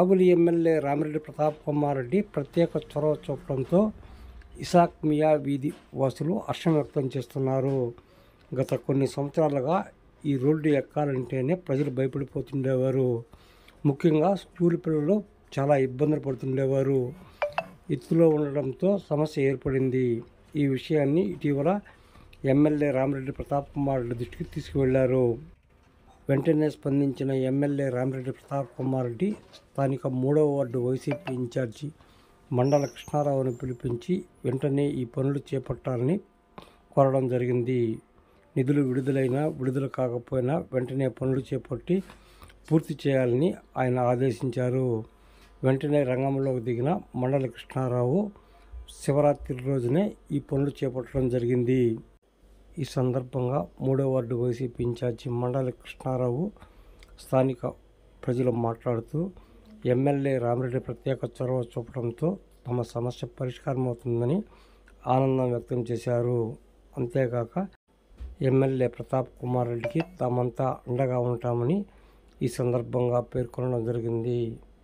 కావులి MLA Ramireddy Pratap Kumar Reddy ప్రత్యేక చొరవ చూపడంతో ఇసాక్ మియా వీధి వాసులు హర్షం వ్యక్తం చేస్తున్నారు గత కొన్ని సంవత్సరాలుగా ఈ రోడ్డు ఎక్కాలంటేనే ప్రజలు భయపడిపోతుండేవారు ముఖ్యంగా స్కూల్ పిల్లలు చాలా ఇబ్బందులు పడుతుండేవారు ఎత్తులో ఉండడంతో సమస్య ఏర్పడింది ఈ విషయాన్ని ఇటీవల ఎమ్మెల్యే రామిరెడ్డి ప్రతాప్ కుమార్ రెడ్డి దృష్టికి తీసుకువెళ్లారు వెంటనే స్పందించిన ఎమ్మెల్యే రామిరెడ్డి ప్రతాప్ కుమార్ రెడ్డి స్థానిక మూడవ వార్డు వైసీపీ ఇన్ఛార్జి మండల కృష్ణారావుని పిలిపించి వెంటనే ఈ పనులు చేపట్టాలని కోరడం జరిగింది నిధులు విడుదలైనా విడుదల కాకపోయినా వెంటనే పనులు చేపట్టి పూర్తి చేయాలని ఆయన ఆదేశించారు వెంటనే రంగంలోకి దిగిన మండల కృష్ణారావు శివరాత్రి రోజునే ఈ పనులు చేపట్టడం జరిగింది ఈ సందర్భంగా మూడో వార్డు వైసీపీ ఇన్ఛార్జి మండల కృష్ణారావు స్థానిక ప్రజలు మాట్లాడుతూ ఎమ్మెల్యే రామిరెడ్డి ప్రత్యేక చొరవ చూపడంతో తమ సమస్య పరిష్కారం అవుతుందని ఆనందం వ్యక్తం చేశారు అంతేకాక ఎమ్మెల్యే ప్రతాప్ కుమార్ రెడ్డికి తామంతా అండగా ఉంటామని ఈ సందర్భంగా పేర్కొనడం జరిగింది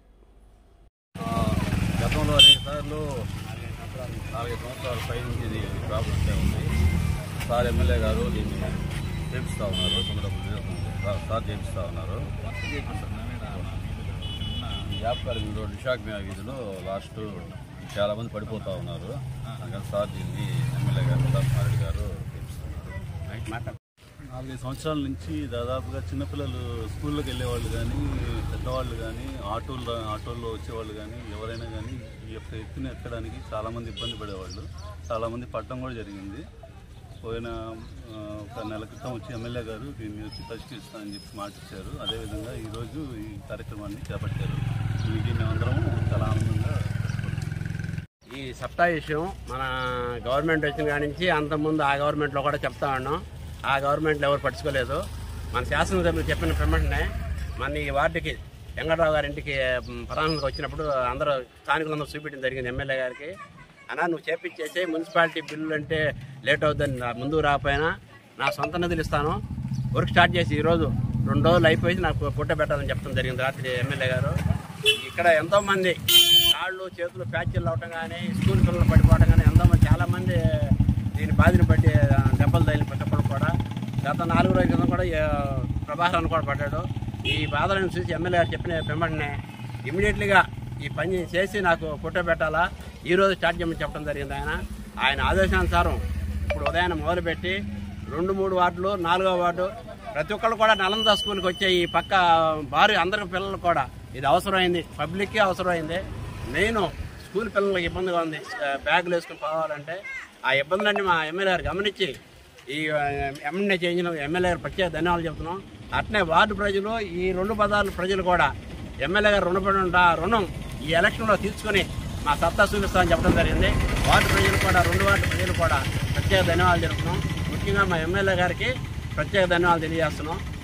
గతంలో అనేక సార్లు నాలుగైదు సంవత్సరాల పై నుంచి ఇది ప్రాబ్లం ఉంది సార్ ఎమ్మెల్యే గారు దీన్ని చేపిస్తూ ఉన్నారు తొమ్మిది సార్ సార్ చేపిస్తూ ఉన్నారు ఈ యాప్కాల రోడ్ విశాఖ వీధిలో లాస్ట్ చాలా మంది పడిపోతూ ఉన్నారు అందుకని సార్ దీన్ని ఎమ్మెల్యే గారు ప్రతాప్ రెడ్డి గారు చేపిస్తున్నారు నాలుగైదు సంవత్సరాల నుంచి దాదాపుగా చిన్నపిల్లలు స్కూల్లోకి వెళ్ళేవాళ్ళు కానీ పెద్దవాళ్ళు కానీ ఆటోల్లో ఆటోల్లో వచ్చేవాళ్ళు కానీ ఎవరైనా కానీ ఈ యొక్క ఎత్తుని ఎక్కడానికి చాలామంది ఇబ్బంది పడేవాళ్ళు చాలామంది పడటం కూడా జరిగింది పోయిన ఆ, ఒక నెల క్రితం వచ్చి ఎమ్మెల్యే గారు దీన్ని వచ్చి పరిష్కరిస్తానని చెప్పి మాట ఇచ్చారు అదేవిధంగా ఈరోజు ఈ కార్యక్రమాన్ని చేపట్టారు దీనికి మేమందరం చాలా ఆనందంగా ఈ సప్తా విషయం మన గవర్నమెంట్ వచ్చిన కాడి నుంచి అంతకుముందు ఆ గవర్నమెంట్లో కూడా చెప్తా ఉన్నాం ఆ గవర్నమెంట్లో ఎవరు పట్టించుకోలేదు మన శాసనసభ్యులు చెప్పిన వెంటనే మన ఈ వార్డుకి వెంకటరావు గారి ఇంటికి మ్, ప్రధానంగా వచ్చినప్పుడు అందరూ స్థానికులందరూ చూపించడం జరిగింది ఎమ్మెల్యే గారికి అన్నా నువ్వు చేపించేసి మున్సిపాలిటీ బిల్లులు అంటే లేట్ అవుతుందని నా ముందుకు రాకపోయినా నా సొంత నిధులు ఇస్తాను వర్క్ స్టార్ట్ చేసి ఈరోజు రెండు రోజులు అయిపోయి నాకు పుట్ట పెట్టాలని చెప్పడం జరిగింది రాత్రి ఎమ్మెల్యే గారు ఇక్కడ ఎంతో మంది కాళ్ళు చేతులు ప్యాచీలు అవటం కానీ స్కూల్ పిల్లలు పడిపోవడం కానీ ఎంతో మంది చాలా మంది దీని బాధిని బట్టి ఆ, దెబ్బలు తగిలిన ప్రతి ఒక్కరు కూడా గత నాలుగు రోజుల క్రితం కూడా ఆ, ప్రభాకరన్ కూడా పడ్డాడు ఈ బాధలను చూసి ఎమ్మెల్యే గారు చెప్పిన వెంబడినే ఇమీడియట్లీగా ఈ పని చేసి నాకు ఫోటో పెట్టాలా ఈ రోజు స్టార్ట్ చేయమని చెప్పడం జరిగింది ఆయన ఆయన ఆదేశానుసారం ఇప్పుడు ఉదయాన్నే మొదలుపెట్టి రెండు మూడు వార్డులు నాలుగో వార్డు ప్రతి ఒక్కళ్ళు కూడా నలంద స్కూల్కి వచ్చే ఈ పక్క భారీ అందరి పిల్లలు కూడా ఇది అవసరమైంది పబ్లిక్కే అవసరమైంది మెయిన్ స్కూల్ పిల్లలకి ఇబ్బందిగా ఉంది ఆ, బ్యాగులు వేసుకుని పోవాలంటే ఆ ఇబ్బందులన్నీ మా ఎమ్మెల్యే గారు గమనించి ఈ ఎమ్మెల్యే చేంజ్లో ఎమ్మెల్యే గారు ప్రత్యేక ధన్యవాదాలు చెప్తున్నాం అట్నే వార్డు ప్రజలు ఈ రెండు పదాలు ప్రజలు కూడా ఎమ్మెల్యే గారు రుణపడి ఉంటా ఆ రుణం ఈ ఎలక్షన్లో తీసుకుని మా సత్తా చూపిస్తామని చెప్పడం జరిగింది వార్డు ప్రజలు కూడా రెండు వార్డు ప్రజలు కూడా ప్రత్యేక ధన్యవాదాలు తెలుపుతున్నాం ముఖ్యంగా మా ఎమ్మెల్యే గారికి ప్రత్యేక ధన్యవాదాలు తెలియజేస్తున్నాం